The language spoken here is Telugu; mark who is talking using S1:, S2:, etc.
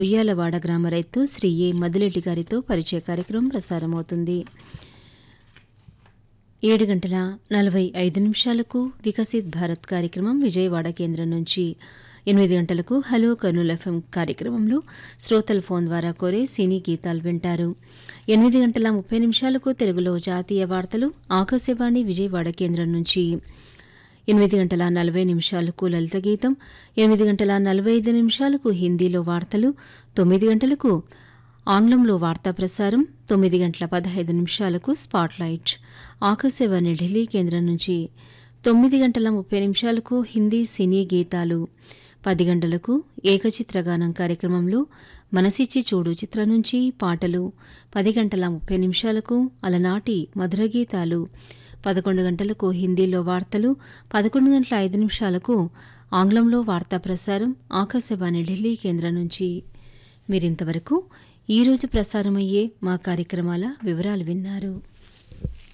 S1: ఉయ్యాలవాడ గ్రామ రైతు శ్రీ ఏ మదిరెడ్డి గారితో పరిచయ కార్యక్రమం ప్రసారమవుతుంది ఏడు గంటల నలభై ఐదు నిమిషాలకు వికసిత్ భారత్ కార్యక్రమం విజయవాడ కేంద్రం నుంచి ఎనిమిది గంటలకు హలో కర్నూలు ఎఫ్ఎం కార్యక్రమంలో శ్రోతల ఫోన్ ద్వారా కోరే సినీ గీతాలు వింటారు ఎనిమిది గంటల ముప్పై నిమిషాలకు తెలుగులో జాతీయ వార్తలు ఆకాశవాణి విజయవాడ కేంద్రం నుంచి ఎనిమిది గంటల నలభై నిమిషాలకు లలిత గీతం ఎనిమిది గంటల నలభై ఐదు నిమిషాలకు హిందీలో వార్తలు తొమ్మిది గంటలకు ఆంగ్లంలో వార్తా ప్రసారం తొమ్మిది గంటల పదహైదు నిమిషాలకు స్పాట్లైట్ ఆకాశవాణి ఢిల్లీ కేంద్రం నుంచి తొమ్మిది గంటల ముప్పై నిమిషాలకు హిందీ సినీ గీతాలు పది గంటలకు ఏకచిత్రగానం కార్యక్రమంలో మనసిచ్చి చూడు చిత్రం నుంచి పాటలు పది గంటల ముప్పై నిమిషాలకు అలనాటి మధుర గీతాలు పదకొండు గంటలకు హిందీలో వార్తలు పదకొండు గంటల ఐదు నిమిషాలకు ఆంగ్లంలో వార్తా ప్రసారం ఆకాశవాణి ఢిల్లీ కేంద్రం నుంచి మీరింతవరకు ఈరోజు ప్రసారమయ్యే మా కార్యక్రమాల వివరాలు విన్నారు